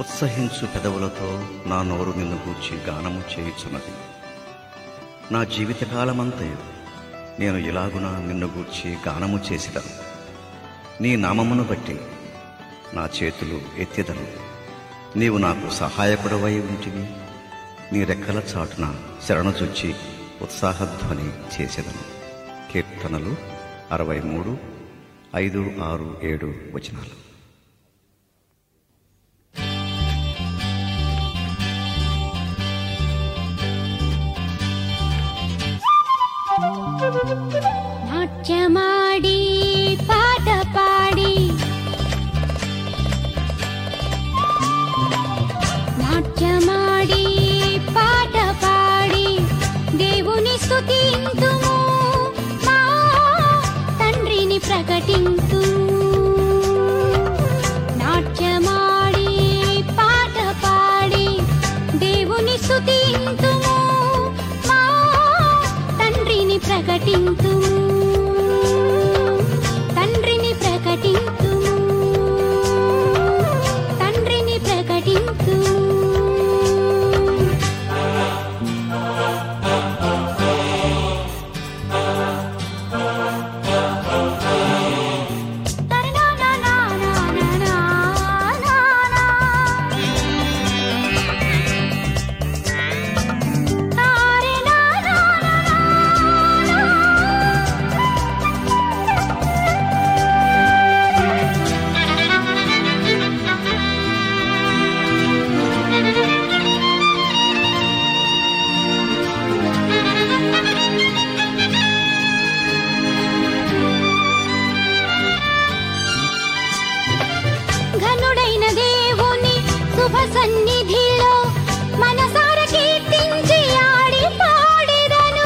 ఉత్సహించు పెదవులతో నా నోరు నిన్ను గూర్చి గానము చేయుచున్నది నా జీవితకాలమంతయు నేను ఇలాగున నిన్ను గూర్చి గానము చేసిదను నీ నామమును బట్టి నా చేతులు ఎత్తెదను నీవు నాకు సహాయకుడవై ఉంటివి నీ రెక్కల చాటున శరణుచొచ్చి ఉత్సాహధ్వని చేసేదను కీర్తనలు అరవై మూడు ఐదు ఆరు ఏడు వచనాలు నాట్యమాడి పాట పాడి నాట్యమాడి పాట పాడి దేవుని స్తుతింతుము మా తండ్రిని ప్రకటింతు నాట్యమాడి పాట పాడి దేవుని స్తుతింతుము మా తండ్రిని ప్రకటింతుము తండ్రిని ప్రకటింతుము తండ్రిని ప్రకటింతుము ఘనుడైన దేవుని శుభ సన్నిధిలో మనసార కీర్తించి ఆడి పాడెదను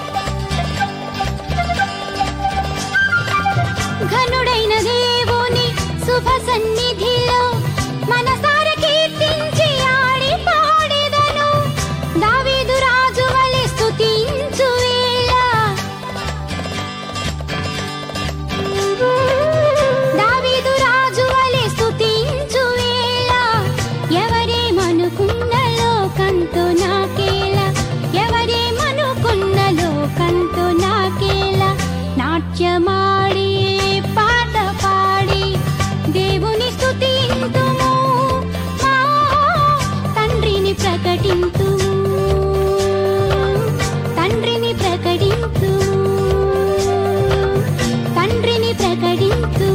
ఘనుడైన దేవుని శుభ సన్నిధిలో మనసార కీర్తించి ఆడి పాడెదను దావీదు రాజు వలె స్తుతించు వేళ దావీదు రాజు వలె స్తుతించు వేళ ఎవరేమనుకున్న లోకంతో నాకేలా ఎవరేమనుకున్న లోకంతో నాకేలా నాట్యమాడి పాట పాడి దేవుని స్తుతింతుము మా తండ్రిని ప్రకటింతుము తండ్రిని ప్రకటింతుము తండ్రిని ప్రకటింతు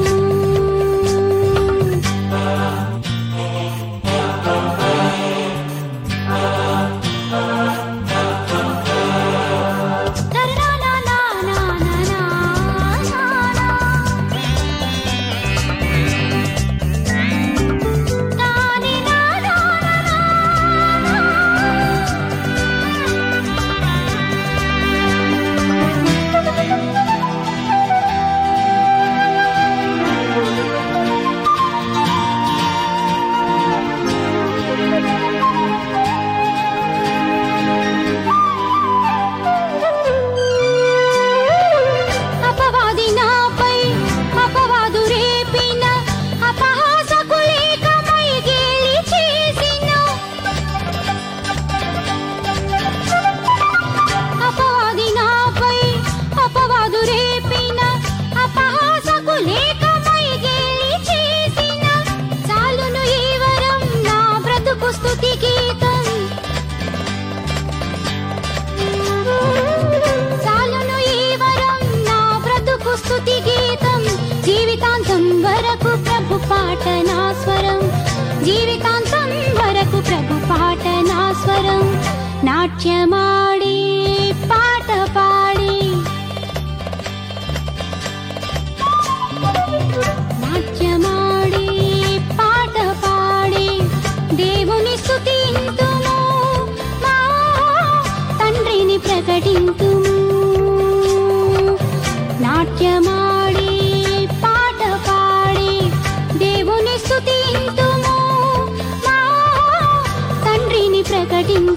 అపవాది నాపై అపవాదు రేపిన అపహాసకు లేకమై గేలి చేసిన అపవాది నాపై అపవాదు రేపిన అపహాసకు లేకమై గేలి చేసిన చాలును ఈ వరం నా బ్రతుకు స్తుతి గీతం చాలును ఈ వరం నా బ్రతుకు స్తుతి గీతం జీవితాంతం వరకు ప్రభు పాట నా స్వరం జీవితాంతం వరకు ప్రభు పాట నా స్వరం నాట్యమాడి పాట పాడి నాట్యమాడి పాట పాడి దేవుని స్తుతింతుము మా తండ్రిని ప్రకటింతుము నాట్యమాడి పాట పాడి దేవుని స్తుతింతుము మా తండ్రిని ప్రకటింతుము